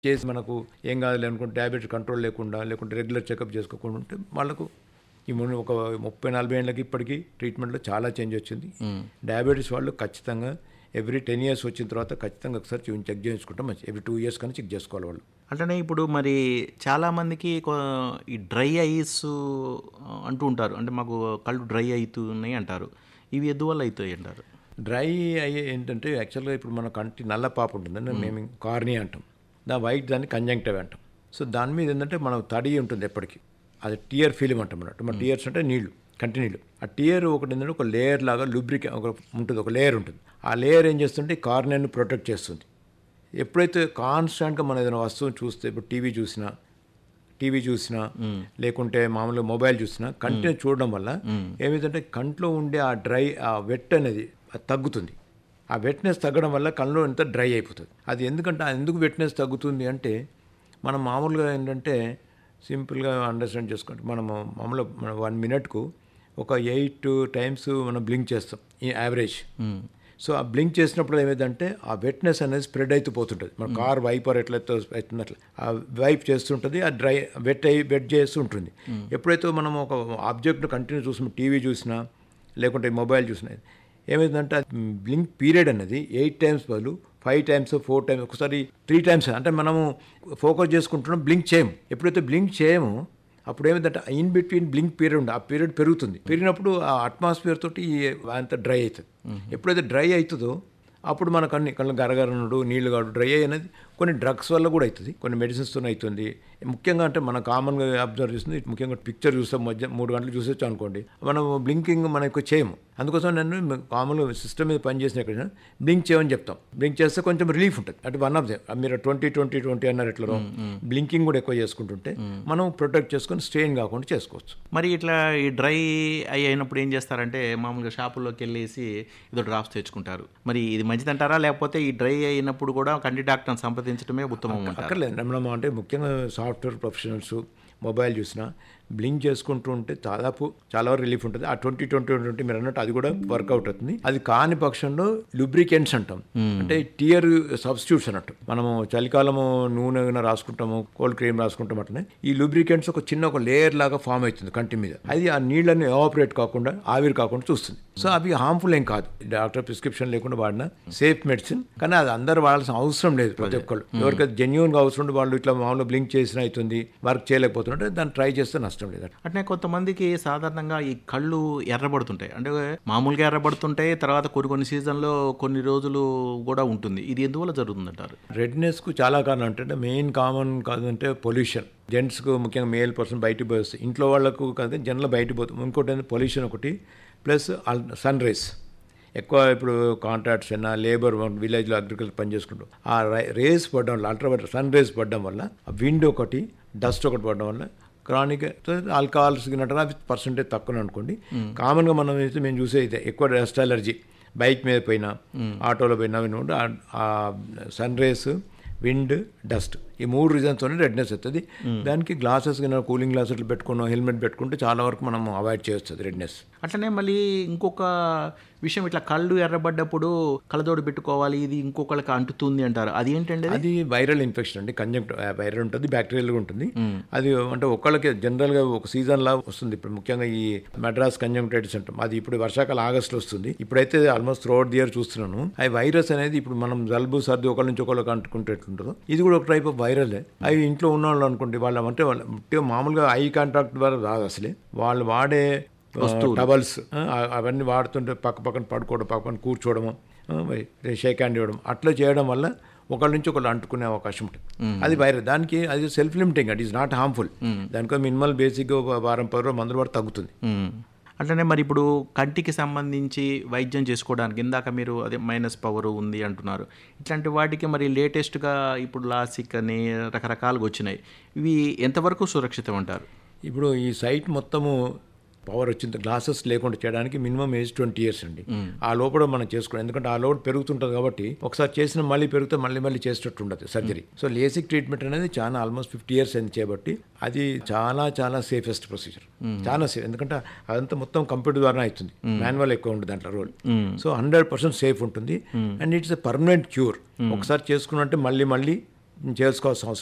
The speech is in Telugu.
చేసి మనకు ఏం కాదులే అనుకుంటే డయాబెటీస్ కంట్రోల్ లేకుండా లేకుంటే రెగ్యులర్ చెకప్ చేసుకోకుండా ఉంటే వాళ్ళకు ఈ మొన్న ఒక ముప్పై నలభై ఏళ్ళకి ఇప్పటికీ ట్రీట్మెంట్లో చాలా చేంజ్ వచ్చింది డయాబెటీస్ వాళ్ళు ఖచ్చితంగా ఎవ్రీ టెన్ ఇయర్స్ వచ్చిన తర్వాత ఖచ్చితంగా ఒకసారి చూసి చెక్ చేయించుకుంటాం మంచి ఎవ్రీ టూ ఇయర్స్ కానీ చెక్ చేసుకోవాలి వాళ్ళు అట్లనే ఇప్పుడు మరి చాలామందికి కొ- ఈ డ్రై ఐస్ అంటూ ఉంటారు అంటే మాకు కళ్ళు డ్రై అవుతున్నాయి అంటారు ఇవి ఎందువల్ల అవుతాయి అంటారు డ్రై అయ్యే ఏంటంటే యాక్చువల్గా ఇప్పుడు మన కంటి నల్ల పాప ఉంటుందండి మేము కార్నీ అంటాం దా వైట్ దాన్ని కంజంక్టివ్ అంటాం సో దాని మీద ఏంటంటే మనం తడి ఉంటుంది ఎప్పటికీ అది టియర్ ఫిలిం అంటాం అన్నట్టు మన టియర్స్ అంటే నీళ్లు కంటి నీళ్ళు ఆ టియర్ ఒకటి ఏంటంటే ఒక లేయర్ లాగా లుబ్రిక్ ఒక ఉంటుంది ఒక లేయర్ ఉంటుంది ఆ లేయర్ ఏం చేస్తుంటే కార్నియాన్ని ప్రొటెక్ట్ చేస్తుంది ఎప్పుడైతే కాన్స్టాంట్గా మనం ఏదైనా వస్తువుని చూస్తే ఇప్పుడు టీవీ చూసినా టీవీ చూసినా లేకుంటే మామూలుగా మొబైల్ చూసినా కంటిన్యూ చూడడం వల్ల ఏమైందంటే కంట్లో ఉండే ఆ డ్రై ఆ వెట్ అనేది అది తగ్గుతుంది ఆ వెట్నెస్ తగ్గడం వల్ల కళ్ళు అంతా డ్రై అయిపోతుంది అది ఎందుకంటే ఆ ఎందుకు వెట్నెస్ తగ్గుతుంది అంటే మనం మామూలుగా ఏంటంటే సింపుల్గా అండర్స్టాండ్ చేసుకుంటే మనము మామూలుగా మన వన్ మినిట్కు ఒక ఎయిట్ టైమ్స్ మనం బ్లింక్ చేస్తాం ఈ యావరేజ్ సో ఆ బ్లింక్ చేసినప్పుడు ఏమైందంటే ఆ వెట్నెస్ అనేది స్ప్రెడ్ అయితే పోతుంటుంది మన కార్ వైపర్ ఎట్లయితే అవుతుంది అట్లా ఆ వైప్ చేస్తుంటుంది ఆ డ్రై వెట్ అయ్యి వెట్ చేస్తూ ఉంటుంది ఎప్పుడైతే మనం ఒక ఆబ్జెక్ట్ కంటిన్యూ చూసిన టీవీ చూసినా లేకుంటే మొబైల్ చూసినా ఏమైందంటే బ్లింక్ పీరియడ్ అనేది ఎయిట్ టైమ్స్ బదులు ఫైవ్ టైమ్స్ ఫోర్ టైమ్స్ ఒకసారి త్రీ టైమ్స్ అంటే మనము ఫోకస్ చేసుకుంటున్నాం బ్లింక్ చేయము ఎప్పుడైతే బ్లింక్ చేయమో అప్పుడు ఏమైందంటే ఇన్ బిట్వీన్ బ్లింక్ పీరియడ్ ఉంది ఆ పీరియడ్ పెరుగుతుంది పెరిగినప్పుడు ఆ అట్మాస్ఫియర్ తోటి అంత డ్రై అవుతుంది ఎప్పుడైతే డ్రై అవుతుందో అప్పుడు మన కన్ను కళ్ళు గరగరనుడు నీళ్లు కాడు డ్రై అనేది కొన్ని డ్రగ్స్ వల్ల కూడా అవుతుంది కొన్ని మెడిసిన్స్తో అవుతుంది ముఖ్యంగా అంటే మన కామన్గా అబ్జర్వ్ చేస్తుంది ముఖ్యంగా పిక్చర్ చూస్తాం మధ్య మూడు గంటలు చూసొచ్చు అనుకోండి మనం బ్లింకింగ్ మనం ఎక్కువ చేయము అందుకోసం నేను కామన్గా సిస్టమ్ మీద పనిచేసిన ఎక్కడ బ్లింక్ చేయమని చెప్తాం బ్లింక్ చేస్తే కొంచెం రిలీఫ్ ఉంటుంది అంటే వన్ ఆఫ్ దే మీరు ట్వంటీ ట్వంటీ ట్వంటీ అన్నారు ఎట్లా బ్లింకింగ్ కూడా ఎక్కువ చేసుకుంటుంటే మనం ప్రొటెక్ట్ చేసుకొని స్ట్రెయిన్ కాకుండా చేసుకోవచ్చు మరి ఇట్లా ఈ డ్రై అయి అయినప్పుడు ఏం చేస్తారంటే మామూలుగా షాపుల్లోకి వెళ్ళేసి ఏదో డ్రాప్స్ తెచ్చుకుంటారు మరి ఇది మంచిదంటారా లేకపోతే ఈ డ్రై అయినప్పుడు కూడా కంటి డాక్టర్ని సంప్రదించడమే ఉత్తమం అంటారు అక్కర్లేదు మనం అంటే ముఖ్యంగా సాఫ్ట్వేర్ ప్రొఫెషనల్స్ మొబైల్ చూసినా బ్లింక్ చేసుకుంటూ ఉంటే దాదాపు చాలా వరకు రిలీఫ్ ఉంటుంది ఆ ట్వంటీ ట్వంటీ ట్వంటీ మీరు అన్నట్టు అది కూడా వర్కౌట్ అవుతుంది అది కాని పక్షంలో లూబ్రికెంట్స్ అంటాం అంటే టియర్ సబ్స్టిట్యూట్స్ అన్నట్టు మనము చలికాలము నూనె ఏమైనా రాసుకుంటాము కోల్డ్ క్రీమ్ రాసుకుంటాం అట్లనే ఈ లూబ్రికెంట్స్ ఒక చిన్న ఒక లేయర్ లాగా ఫామ్ అవుతుంది కంటి మీద అది ఆ నీళ్ళని ఎవాపరేట్ కాకుండా ఆవిరి కాకుండా చూస్తుంది సో అవి హార్మ్ఫుల్ ఏం కాదు డాక్టర్ ప్రిస్క్రిప్షన్ లేకుండా వాడిన సేఫ్ మెడిసిన్ కానీ అది అందరు వాడాల్సిన అవసరం లేదు ప్రతి ఒక్కళ్ళు ఎవరికైతే జెన్యున్ గా అవసరం ఉంటే వాళ్ళు ఇట్లా మామూలుగా బ్లింక్ చేసిన అవుతుంది వర్క్ చేయలేకపోతుంటే దాన్ని ట్రై చేస్తే నష్టం లేదు అట్నే కొంతమందికి సాధారణంగా ఈ కళ్ళు ఎర్రబడుతుంటాయి అంటే మామూలుగా ఎర్రబడుతుంటాయి తర్వాత కొన్ని కొన్ని సీజన్లో కొన్ని రోజులు కూడా ఉంటుంది ఇది ఎందువల్ల జరుగుతుందంటారు రెడ్నెస్కు చాలా కారణం అంటే మెయిన్ కామన్ కాదంటే పొల్యూషన్ జెంట్స్కు ముఖ్యంగా మేల్ పర్సన్ బయటికి పోయి వస్తాయి ఇంట్లో వాళ్ళకు కాదు జనరల్ బయటికి పోతుంది ఇంకోటి ఏంటంటే పొల్యూషన్ ఒకటి ప్లస్ సన్ రేస్ ఎక్కువ ఇప్పుడు కాంట్రాక్ట్స్ అయినా లేబర్ విలేజ్లో అగ్రికల్చర్ పని చేసుకుంటాం ఆ రేస్ పడడం వల్ల అల్ట్రావైట్ సన్ రేస్ పడడం వల్ల విండ్ ఒకటి డస్ట్ ఒకటి పడడం వల్ల క్రానిక్ ఆల్కహాల్ సిగ్నట్టు అవి పర్సంటేజ్ తక్కువ అనుకోండి కామన్గా మనం అయితే మేము చూసే అయితే ఎక్కువ డస్ట్ అలర్జీ బైక్ మీద పోయినా ఆటోలో పోయినా వినకుండా ఆ సన్ రేస్ విండ్ డస్ట్ ఈ మూడు రీజన్స్తోనే రెడ్నెస్ వస్తుంది దానికి గ్లాసెస్ కింద కూలింగ్ గ్లాసెస్ పెట్టుకున్నాం హెల్మెట్ పెట్టుకుంటే చాలా వరకు మనం అవాయిడ్ చేయొచ్చు రెడ్నెస్ అట్లనే మళ్ళీ ఇంకొక విషయం ఇట్లా కళ్ళు ఎర్రబడ్డప్పుడు కళ్ళజోడు పెట్టుకోవాలి ఇది ఇంకొకళ్ళకి అంటుతుంది అంటారు అది ఏంటండి అది? అది వైరల్ ఇన్ఫెక్షన్ అండి కంజంక్ట్ వైరల్ ఉంటుంది బ్యాక్టీరియల్ ఉంటుంది అది అంటే ఒకళ్ళకి జనరల్గా ఒక సీజన్ లా వస్తుంది ఇప్పుడు ముఖ్యంగా ఈ మెడ్రాస్ కంజంక్టైటిస్ అంటాం అది ఇప్పుడు వర్షాకాలం ఆగస్ట్లో వస్తుంది ఇప్పుడైతే ఆల్మోస్ట్ త్రోట్ ది ఇయర్ చూస్తున్నాను ఆ వైరస్ అనేది ఇప్పుడు మనం జలుబు సర్ది ఒకళ్ళ నుంచి ఒకళ్ళకి అంటుకుంటే ఎట్లుంటుందో ఇది కూడా ఒక టైప్ ఆఫ్ వైరల్ అవి ఇంట్లో ఉన్న వాళ్ళు అనుకోండి వాళ్ళ అంటే వాళ్ళ అంటే మామూలుగా ఐ కాంటాక్ట్ ద్వారా రాదు అసలే వాళ్ళు వాడే టవల్స్ అవన్నీ వాడుతుంటే పక్క పక్కన పడుకోవడం పక్క పక్కన కూర్చోవడము షేక్ హ్యాండ్ ఇవ్వడం అట్లా చేయడం వల్ల ఒకళ్ళ నుంచి ఒకళ్ళు అంటుకునే అవకాశం ఉంటుంది అది వైరస్ దానికి అది సెల్ఫ్ లిమిటింగ్ అది ఈజ్ నాట్ హార్మ్ఫుల్ దానికో మినిమల్ బేసిక్ వారం పది రోజులు మందులు పడి తగ్గుతుంది మ్మ్. అట్లనే మరి ఇప్పుడు కంటికి సంబంధించి వైద్యం చేసుకోవడానికి ఇందాక మీరు అదే మైనస్ పవర్ ఉంది అంటున్నారు ఇట్లాంటి వాటికి మరి లేటెస్ట్గా ఇప్పుడు లాసిక్ అని రకరకాలుగా వచ్చినాయి ఇవి ఎంతవరకు సురక్షితం అంటారు ఇప్పుడు ఈ సైట్ మొత్తము పవర్ వచ్చింది గ్లాసెస్ లేకుండా చేయడానికి మినిమం ఏజ్ ట్వంటీ ఇయర్స్ అండి ఆ లోపల మనం చేసుకోవడం ఎందుకంటే ఆ లోపల పెరుగుతుంటుంది కాబట్టి ఒకసారి చేసిన మళ్ళీ పెరిగితే మళ్ళీ మళ్ళీ చేసేటట్టు ఉండదు సర్జరీ సో లేసిక్ ట్రీట్మెంట్ అనేది చాలా ఆల్మోస్ట్ ఫిఫ్టీ ఇయర్స్ అయింది చేయబట్టి అది చాలా చాలా సేఫెస్ట్ ప్రొసీజర్ చాలా సేఫ్ ఎందుకంటే అదంతా మొత్తం కంప్యూటర్ ద్వారా అవుతుంది మాన్యువల్ ఎక్కువ ఉంటుంది దాంట్లో role so hundred percent safe ఉంటుంది and it's a permanent cure ఒకసారి చేసుకున్నట్టే మళ్ళీ మళ్ళీ చేసుకోవాల్సిన అవసరం